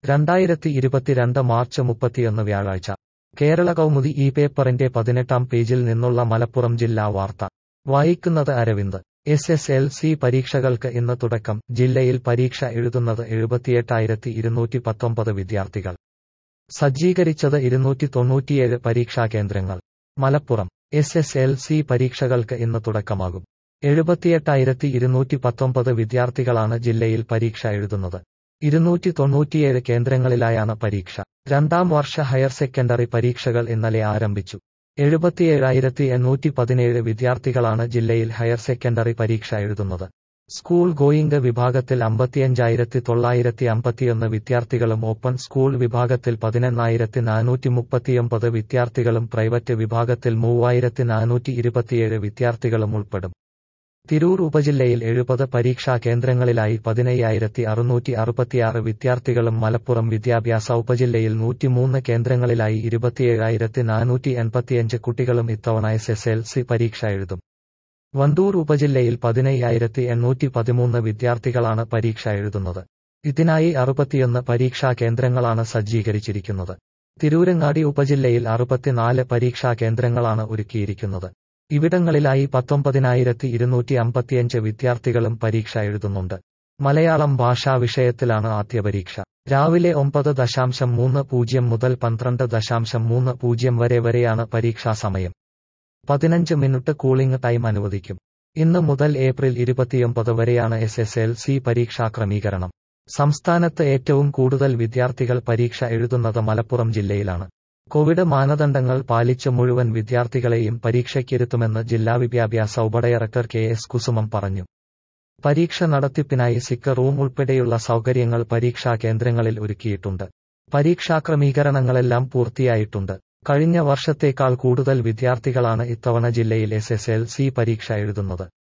രണ്ടായിരത്തി ഇരുപത്തിരണ്ട് മാർച്ച് മുപ്പത്തിയൊന്ന് വ്യാഴാഴ്ച കേരള കൗമുദി ഈ പേപ്പറിന്റെ പതിനെട്ടാം പേജിൽ നിന്നുള്ള മലപ്പുറം ജില്ലാ വാർത്ത വായിക്കുന്നത് Aravind S S L C പരീക്ഷകൾക്ക് ഇന്ന് തുടക്കം ജില്ലയിൽ പരീക്ഷ എഴുതുന്നത് എഴുപത്തിയെട്ടായിരത്തി ഇരുന്നൂറ്റി പത്തൊമ്പത് വിദ്യാർത്ഥികൾ സജ്ജീകരിച്ചത് ഇരുന്നൂറ്റി തൊണ്ണൂറ്റിയേഴ് പരീക്ഷാ കേന്ദ്രങ്ങൾ Malappuram S S L C പരീക്ഷകൾക്ക് ഇന്ന് തുടക്കമാകും എഴുപത്തിയെട്ടായിരത്തി ഇരുന്നൂറ്റി പത്തൊമ്പത് വിദ്യാർത്ഥികളാണ് ജില്ലയിൽ പരീക്ഷ എഴുതുന്നത് ഇരുന്നൂറ്റി തൊണ്ണൂറ്റിയേഴ് കേന്ദ്രങ്ങളിലായാണ് പരീക്ഷ രണ്ടാം വർഷ ഹയർ സെക്കൻഡറി പരീക്ഷകൾ ഇന്നലെ ആരംഭിച്ചു എഴുപത്തിയേഴായിരത്തി എണ്ണൂറ്റി പതിനേഴ് വിദ്യാർത്ഥികളാണ് ജില്ലയിൽ ഹയർ സെക്കൻഡറി പരീക്ഷ എഴുതുന്നത് സ്കൂൾ ഗോയിംഗ് വിഭാഗത്തിൽ അമ്പത്തിയഞ്ചായിരത്തി തൊള്ളായിരത്തി അമ്പത്തിയൊന്ന് വിദ്യാർത്ഥികളും ഓപ്പൺ സ്കൂൾ വിഭാഗത്തിൽ പതിനെണ്ണായിരത്തി നാനൂറ്റി മുപ്പത്തിയൊമ്പത് വിദ്യാർത്ഥികളും പ്രൈവറ്റ് വിഭാഗത്തിൽ മൂവായിരത്തി നാനൂറ്റി ഇരുപത്തിയേഴ് വിദ്യാർത്ഥികളും ഉൾപ്പെടും തിരൂർ ഉപജില്ലയിൽ എഴുപത് പരീക്ഷാ കേന്ദ്രങ്ങളിലായി പതിനയ്യായിരത്തി അറുന്നൂറ്റി അറുപത്തിയാറ് വിദ്യാർത്ഥികളും മലപ്പുറം വിദ്യാഭ്യാസ ഉപജില്ലയിൽ നൂറ്റിമൂന്ന് കേന്ദ്രങ്ങളിലായി ഇരുപത്തിയേഴായിരത്തി നാനൂറ്റി എൺപത്തിയഞ്ച് കുട്ടികളും ഇത്തവണ എസ് എസ് എൽ സി പരീക്ഷ എഴുതും വണ്ടൂർ ഉപജില്ലയിൽ പതിനയ്യായിരത്തി എണ്ണൂറ്റി പതിമൂന്ന് വിദ്യാർത്ഥികളാണ് പരീക്ഷ എഴുതുന്നത് ഇതിനായി അറുപത്തിയൊന്ന് പരീക്ഷാ കേന്ദ്രങ്ങളാണ് സജ്ജീകരിച്ചിരിക്കുന്നത് തിരൂരങ്ങാടി ഉപജില്ലയിൽ അറുപത്തിനാല് പരീക്ഷാ കേന്ദ്രങ്ങളാണ് ഒരുക്കിയിരിക്കുന്നത് ഇവിടങ്ങളിലായി പത്തൊമ്പതിനായിരത്തി ഇരുന്നൂറ്റി അമ്പത്തിയഞ്ച് വിദ്യാർത്ഥികളും പരീക്ഷ എഴുതുന്നുണ്ട് മലയാളം ഭാഷാ വിഷയത്തിലാണ് ആദ്യ പരീക്ഷ രാവിലെ ഒമ്പത് ദശാംശം മൂന്ന് പൂജ്യം മുതൽ പന്ത്രണ്ട് ദശാംശം മൂന്ന് പൂജ്യം വരെ വരെയാണ് പരീക്ഷാ സമയം പതിനഞ്ച് മിനിറ്റ് കൂളിംഗ് ടൈം അനുവദിക്കും ഇന്ന് മുതൽ ഏപ്രിൽ ഇരുപത്തിയൊമ്പത് വരെയാണ് എസ് എസ് എൽ സി പരീക്ഷാ ക്രമീകരണം സംസ്ഥാനത്ത് ഏറ്റവും കൂടുതൽ വിദ്യാർത്ഥികൾ പരീക്ഷ എഴുതുന്നത് മലപ്പുറം ജില്ലയിലാണ് കോവിഡ് മാനദണ്ഡങ്ങൾ പാലിച്ച് മുഴുവൻ വിദ്യാർത്ഥികളെയും പരീക്ഷയ്ക്കിരുത്തുമെന്ന് ജില്ലാ വിദ്യാഭ്യാസ ഉപഡയറക്ടർ കെ എസ് കുസുമം പറഞ്ഞു പരീക്ഷ നടത്തിപ്പിനായി സിക്ക് റൂം ഉൾപ്പെടെയുള്ള സൗകര്യങ്ങൾ പരീക്ഷാ കേന്ദ്രങ്ങളിൽ ഒരുക്കിയിട്ടുണ്ട് പരീക്ഷാ ക്രമീകരണങ്ങളെല്ലാം പൂർത്തിയായിട്ടുണ്ട് കഴിഞ്ഞ വർഷത്തേക്കാൾ കൂടുതൽ വിദ്യാർത്ഥികളാണ് ഇത്തവണ ജില്ലയിൽ എസ് എസ് എൽ സി പരീക്ഷ എഴുതുന്നത്